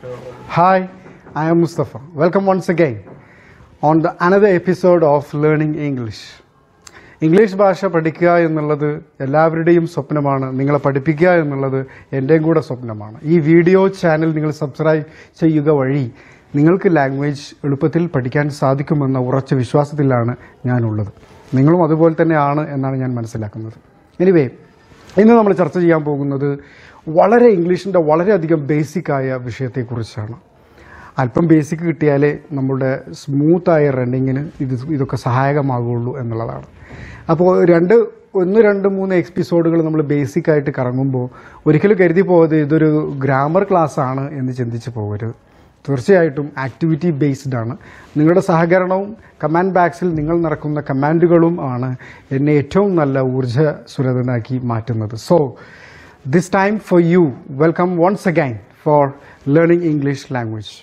Hi, I am Mustafa. Welcome once again on the another episode of Learning English. English ഭാഷ പഠിക്കുക എന്നുള്ളത് എല്ലാവരുടെയും സ്വപ്നമാണ് നിങ്ങളെ പഠിപ്പിക്കുക എന്നുള്ളത് എൻ്റെയും കൂടെ സ്വപ്നമാണ് ഈ വീഡിയോ ചാനൽ നിങ്ങൾ സബ്സ്ക്രൈബ് ചെയ്യുക വഴി നിങ്ങൾക്ക് ലാംഗ്വേജ് എളുപ്പത്തിൽ പഠിക്കാൻ സാധിക്കുമെന്ന ഉറച്ച വിശ്വാസത്തിലാണ് ഞാനുള്ളത് നിങ്ങളും അതുപോലെ തന്നെയാണ് എന്നാണ് ഞാൻ മനസ്സിലാക്കുന്നത് എനിവേ ഇന്ന് നമ്മൾ ചർച്ച ചെയ്യാൻ പോകുന്നത് വളരെ ഇംഗ്ലീഷിൻ്റെ വളരെയധികം ബേസിക്കായ വിഷയത്തെക്കുറിച്ചാണ് അല്പം ബേസിക് കിട്ടിയാലേ നമ്മുടെ സ്മൂത്തായ റണ്ണിങ്ങിന് ഇത് ഇതൊക്കെ സഹായകമാകുള്ളൂ എന്നുള്ളതാണ് അപ്പോൾ രണ്ട് ഒന്ന് രണ്ട് മൂന്ന് എപ്പിസോഡുകൾ നമ്മൾ ബേസിക് ആയിട്ട് കറങ്ങുമ്പോൾ ഒരിക്കലും കരുതി പോകരുത് ഇതൊരു ഗ്രാമർ ക്ലാസ് ആണ് എന്ന് ചിന്തിച്ച് പോകരുത് തീർച്ചയായിട്ടും ആക്ടിവിറ്റി ബേസ്ഡ് ആണ് നിങ്ങളുടെ സഹകരണവും കമാൻഡ് ബാക്സിൽ നിങ്ങൾ നടക്കുന്ന കമാൻഡുകളും ആണ് എന്നെ ഏറ്റവും നല്ല ഊർജ്ജസ്വലതനാക്കി മാറ്റുന്നത് so this time for you welcome once again for learning English language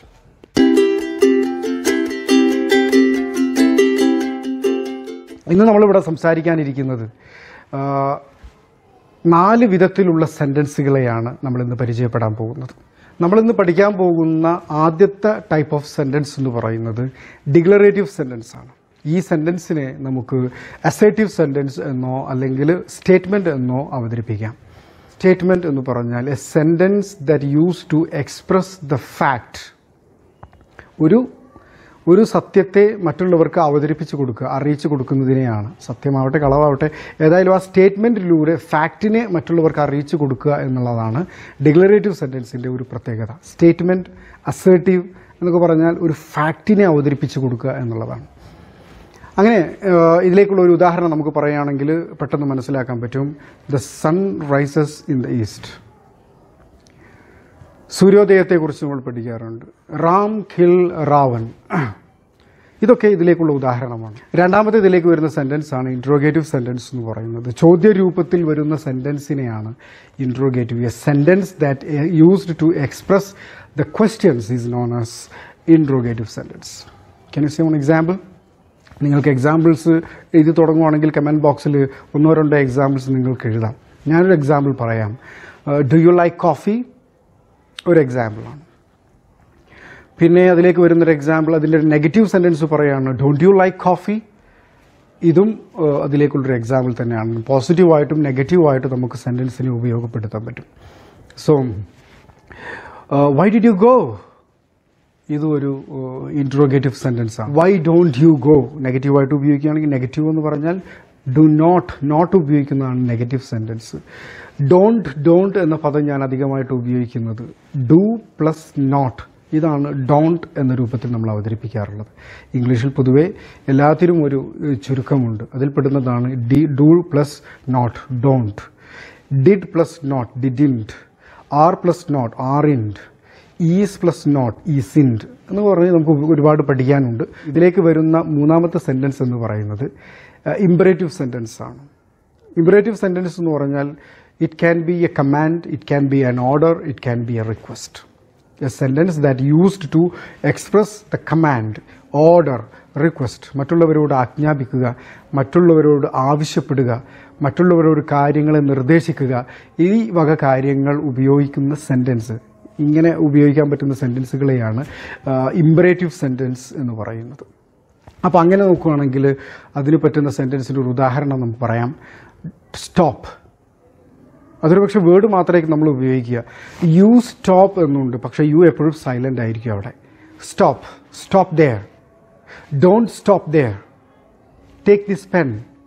ഇന്ന് നമ്മളിവിടെ സംസാരിക്കാനിരിക്കുന്നത് ആ, നാല് വിധത്തിലുള്ള സെൻറ്റൻസുകളെയാണ് നമ്മളിന്ന് പരിചയപ്പെടാൻ പോകുന്നത് നമ്മളിന്ന് പഠിക്കാൻ പോകുന്ന ആദ്യത്തെ ടൈപ്പ് ഓഫ് സെൻറ്റൻസ് എന്ന് പറയുന്നത് ഡിക്ലറേറ്റീവ് സെൻറ്റൻസ് ആണ് ഈ സെൻറ്റൻസിനെ നമുക്ക് അസേറ്റീവ് സെൻറ്റൻസ് എന്നോ അല്ലെങ്കിൽ സ്റ്റേറ്റ്മെൻറ്റ് എന്നോ അവതരിപ്പിക്കാം സ്റ്റേറ്റ്മെൻറ്റ് എന്ന് പറഞ്ഞാൽ a sentence that use to express the fact ഒരു ഒരു സത്യത്തെ മറ്റുള്ളവർക്ക് അവതരിപ്പിച്ചു കൊടുക്കുക അറിയിച്ചു കൊടുക്കുന്നതിനെയാണ് സത്യമാവട്ടെ കളവാവട്ടെ ഏതായാലും ആ സ്റ്റേറ്റ്മെൻറ്റിലൂടെ ഫാക്റ്റിനെ മറ്റുള്ളവർക്ക് അറിയിച്ചു കൊടുക്കുക എന്നുള്ളതാണ് ഡിക്ലറേറ്റീവ് സെൻറ്റൻസിൻ്റെ ഒരു പ്രത്യേകത സ്റ്റേറ്റ്മെൻറ്റ് അസേർട്ടീവ് എന്നൊക്കെ പറഞ്ഞാൽ ഒരു ഫാക്റ്റിനെ അവതരിപ്പിച്ചു കൊടുക്കുക എന്നുള്ളതാണ് അങ്ങനെ ഏഹ്, ഇതിലേക്കുള്ള ഒരു ഉദാഹരണം നമുക്ക് പറയുകയാണെങ്കിൽ പെട്ടെന്ന് മനസ്സിലാക്കാൻ പറ്റും the sun rises in the east സൂര്യോദയത്തെക്കുറിച്ച് നമ്മൾ പഠിക്കാറുണ്ട് റാം ഖിൽ റാവൺ ഇതൊക്കെ ഇതിലേക്കുള്ള ഉദാഹരണമാണ് രണ്ടാമത്തെ ഇതിലേക്ക് വരുന്ന സെന്റൻസ് ആണ് ഇൻട്രോഗേറ്റീവ് സെന്റൻസ് എന്ന് പറയുന്നത് ചോദ്യരൂപത്തിൽ വരുന്ന സെന്റൻസിനെയാണ് interrogative a sentence that used to express the questions is known as interrogative sentence can you say one example നിങ്ങൾക്ക് എക്സാമ്പിൾസ് എഴുതി തുടങ്ങുവാണെങ്കിൽ കമൻറ്റ് ബോക്സിൽ ഒന്നോ രണ്ടോ എക്സാമ്പിൾസ് നിങ്ങൾക്ക് എഴുതാം ഞാനൊരു എക്സാമ്പിൾ പറയാം ഡു യു ലൈക്ക് കോഫി ഒരു എക്സാമ്പിളാണ് പിന്നെ അതിലേക്ക് വരുന്നൊരു എക്സാമ്പിൾ അതിൻ്റെ ഒരു നെഗറ്റീവ് സെൻറ്റൻസ് പറയാണ് ഡോണ്ട് യു ലൈക്ക് കോഫി ഇതും ഏഹ്, അതിലേക്കുള്ളൊരു എക്സാമ്പിൾ തന്നെയാണ് പോസിറ്റീവായിട്ടും നെഗറ്റീവായിട്ടും നമുക്ക് സെൻറ്റൻസിനെ ഉപയോഗപ്പെടുത്താൻ പറ്റും so why did you go ഇതും ഒരു ഇൻട്രോഗേറ്റീവ് സെൻറ്റൻസ് ആണ് വൈ ഡോണ്ട് യു ഗോ നെഗറ്റീവായിട്ട് ഉപയോഗിക്കുകയാണെങ്കിൽ നെഗറ്റീവ് എന്ന് പറഞ്ഞാൽ ഡു നോട്ട് നോട്ട് ഉപയോഗിക്കുന്നതാണ് നെഗറ്റീവ് സെൻറ്റൻസ് ഡോണ്ട് ഡോണ്ട് എന്ന പദം ഞാൻ അധികമായിട്ട് ഉപയോഗിക്കുന്നത് ഡു പ്ലസ് നോട്ട് ഇതാണ് ഡോണ്ട് എന്ന രൂപത്തിൽ നമ്മൾ അവതരിപ്പിക്കാറുള്ളത് ഇംഗ്ലീഷിൽ പൊതുവെ എല്ലാത്തിനും ഒരു ഏഹ്, ചുരുക്കമുണ്ട് അതിൽപ്പെടുന്നതാണ് D do plus not don't did plus not didn't are plus not aren't is plus not ഈസിൻഡ് എന്ന് പറഞ്ഞ് നമുക്ക് ഒരുപാട് പഠിക്കാനുണ്ട് ഇതിലേക്ക് വരുന്ന മൂന്നാമത്തെ സെൻറ്റൻസ് എന്ന് പറയുന്നത് ഇമ്പറേറ്റീവ് സെൻറ്റൻസ് ആണ് ഇമ്പറേറ്റീവ് സെൻറ്റൻസ് എന്ന് പറഞ്ഞാൽ it can be a command it can be an order it can be a request a sentence that used to express the command order request മറ്റുള്ളവരോട് ആജ്ഞാപിക്കുക മറ്റുള്ളവരോട് ആവശ്യപ്പെടുക മറ്റുള്ളവരോട് കാര്യങ്ങളെ നിർദ്ദേശിക്കുക ഈ വക കാര്യങ്ങൾ ഉപയോഗിക്കുന്ന സെൻറ്റൻസ് ഇങ്ങനെ ഉപയോഗിക്കാൻ പറ്റുന്ന സെൻറ്റൻസുകളെയാണ് ഇമ്പറേറ്റീവ് സെൻറ്റൻസ് എന്ന് പറയുന്നത് അപ്പോൾ അങ്ങനെ നോക്കുകയാണെങ്കിൽ അതിന് പറ്റുന്ന സെൻറ്റൻസിൻ്റെ ഒരു ഉദാഹരണം നമുക്ക് പറയാം സ്റ്റോപ്പ് അതൊരു പക്ഷേ വേർഡ് മാത്രമേ നമ്മൾ ഉപയോഗിക്കുക യു സ്റ്റോപ്പ് എന്നുണ്ട് പക്ഷേ യു എപ്പോഴും സൈലൻ്റ് ആയിരിക്കും അവിടെ stop stop there don't stop there take this pen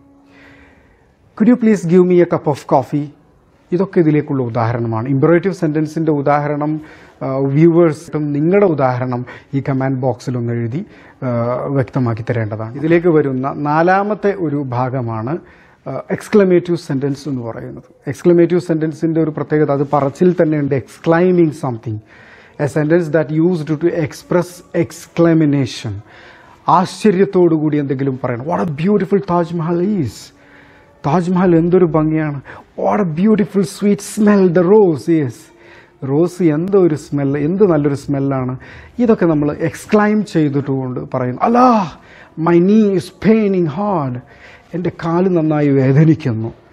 could you please give me a cup of coffee ഇതൊക്കെ ഇതിലേക്കുള്ള ഉദാഹരണമാണ് ഇമ്പറേറ്റീവ് സെൻറ്റൻസിൻ്റെ ഉദാഹരണം വ്യൂവേഴ്സും നിങ്ങളുടെ ഉദാഹരണം ഈ കമാൻഡ് ബോക്സിൽ ഒന്ന് എഴുതി ആ, വ്യക്തമാക്കി തരേണ്ടതാണ് ഇതിലേക്ക് വരുന്ന നാലാമത്തെ ഒരു ഭാഗമാണ് എക്സ്ക്ലമേറ്റീവ് സെൻറ്റൻസ് എന്ന് പറയുന്നത് എക്സ്ക്ലമേറ്റീവ് സെൻറ്റൻസിൻ്റെ ഒരു പ്രത്യേകത അത് പറച്ചിൽ തന്നെ ഉണ്ട് exclaiming something a sentence that used to express exclamation ആശ്ചര്യത്തോടു കൂടി എന്തെങ്കിലും പറയണം what a beautiful Taj Mahal is Taj Mahal എന്തൊരു ഭംഗിയാണ് what a beautiful sweet smell the rose yes rose എന്തോ ഒരു സ്മെല്ല് എന്ത് നല്ലൊരു സ്മെല്ലാണ് ഇതൊക്കെ നമ്മൾ എക്സ്ക്ലൈം ചെയ്തിട്ടുകൊണ്ട് പറയുന്നു അലാ മൈ നീ ഇസ് പെയിനിങ് ഹാർഡ് എൻ്റെ കാല് നന്നായി വേദനിക്കുന്നു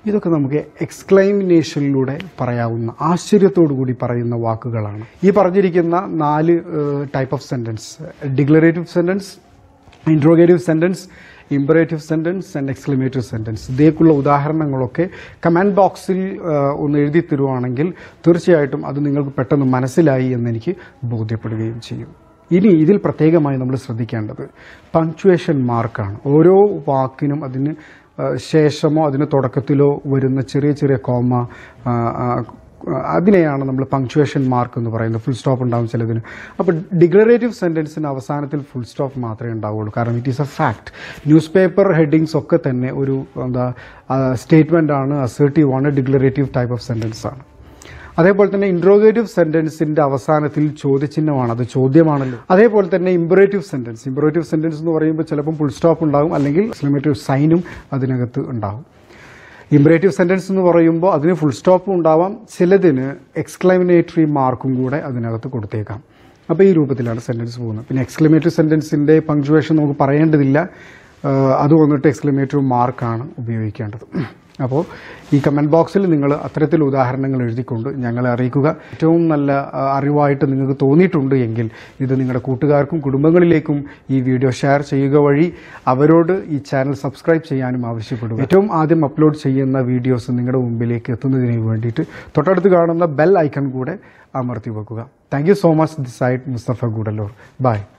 ഇതൊക്കെ നമുക്ക് എക്സ്ക്ലൈമിനേഷനിലൂടെ പറയാവുന്ന ആശ്ചര്യത്തോടു കൂടി പറയുന്ന വാക്കുകളാണ് ഈ പറഞ്ഞിരിക്കുന്ന നാല് type of sentence declarative sentence interrogative sentence imperative sentence and exclamative sentence ഇതേക്കുള്ള ഉദാഹരണങ്ങളൊക്കെ കമൻറ്റ് ബോക്സിൽ ഒന്ന് എഴുതി തരുവാണെങ്കിൽ തീർച്ചയായിട്ടും അത് നിങ്ങൾക്ക് പെട്ടെന്ന് മനസ്സിലായി എന്നെനിക്ക് ബോധ്യപ്പെടുകയും ചെയ്യും ഇനി ഇതിൽ പ്രത്യേകമായി നമ്മൾ ശ്രദ്ധിക്കേണ്ടത് പങ്ക്ച്വേഷൻ മാർക്കാണ് ഓരോ വാക്കിനും അതിന് ആ, ശേഷമോ അതിന് തുടക്കത്തിലോ വരുന്ന ചെറിയ ചെറിയ കോമ ആ, ആ, അതിനെയാണ് നമ്മൾ പങ്ക്ച്വേഷൻ മാർക്ക് എന്ന് പറയുന്നത് ഫുൾ സ്റ്റോപ്പ് ഉണ്ടാവും ചിലതിന് അപ്പോൾ ഡിക്ലറേറ്റീവ് സെൻറ്റൻസിന് അവസാനത്തിൽ ഫുൾ സ്റ്റോപ്പ് മാത്രമേ ഉണ്ടാവുള്ളൂ കാരണം it is a fact newspaper headings ഒക്കെ തന്നെ ഒരു എന്താ സ്റ്റേറ്റ്മെൻ്റ് ആണ് അസേർട്ടീവ് ആണ് ഡിക്ലറേറ്റീവ് ടൈപ്പ് ഓഫ് സെൻറ്റൻസ് ആണ് അതേപോലെ തന്നെ ഇൻട്രോഗേറ്റീവ് സെന്റൻസിന്റെ അവസാനത്തിൽ ചോദ്യചിഹ്നമാണ് അത് ചോദ്യമാണല്ലോ അതേപോലെ തന്നെ ഇമ്പറേറ്റീവ് സെന്റൻസ് ഇമ്പറേറ്റീവ് സെന്റൻസ് എന്ന് പറയുമ്പോൾ ചിലപ്പം ഫുൾ സ്റ്റോപ്പ് ഉണ്ടാകും അല്ലെങ്കിൽ എക്സ്ക്ലമേറ്റീവ് സൈനും അതിനകത്ത് ഉണ്ടാകും ഇമ്പറേറ്റീവ് സെന്റൻസ് എന്ന് പറയുമ്പോൾ അതിന് ഫുൾ സ്റ്റോപ്പും ഉണ്ടാവാം ചിലതിന് എക്സ്ക്ലമിനേറ്ററി മാർക്കും കൂടെ അതിനകത്ത് കൊടുത്തേക്കാം അപ്പോൾ ഈ രൂപത്തിലാണ് സെന്റൻസ് പോകുന്നത് പിന്നെ എക്സ്ക്ലമേറ്ററി സെന്റൻസിന്റെ പങ്ക്ച്വേഷൻ നമുക്ക് പറയേണ്ടതില്ല ആ, അത് വന്നിട്ട് എക്സ്ക്ലമേറ്ററി മാർക്കാണ് ഉപയോഗിക്കേണ്ടത് അപ്പോൾ ഈ കമൻറ്റ് ബോക്സിൽ നിങ്ങൾ അത്തരത്തിൽ ഉദാഹരണങ്ങൾ എഴുതിക്കൊണ്ട് ഞങ്ങളെ അറിയിക്കുക ഏറ്റവും നല്ല ആ, അറിവായിട്ട് നിങ്ങൾക്ക് തോന്നിയിട്ടുണ്ട് എങ്കിൽ ഇത് നിങ്ങളുടെ കൂട്ടുകാർക്കും കുടുംബങ്ങളിലേക്കും ഈ വീഡിയോ ഷെയർ ചെയ്യുക വഴി അവരോട് ഈ ചാനൽ സബ്സ്ക്രൈബ് ചെയ്യാനും ആവശ്യപ്പെടുക ഏറ്റവും ആദ്യം അപ്ലോഡ് ചെയ്യുന്ന വീഡിയോസ് നിങ്ങളുടെ മുമ്പിലേക്ക് എത്തുന്നതിന് വേണ്ടിയിട്ട് തൊട്ടടുത്ത് കാണുന്ന ബെൽ ഐക്കൺ കൂടെ അമർത്തി വെക്കുക thank you so much the Syed Mustafa Gudalur by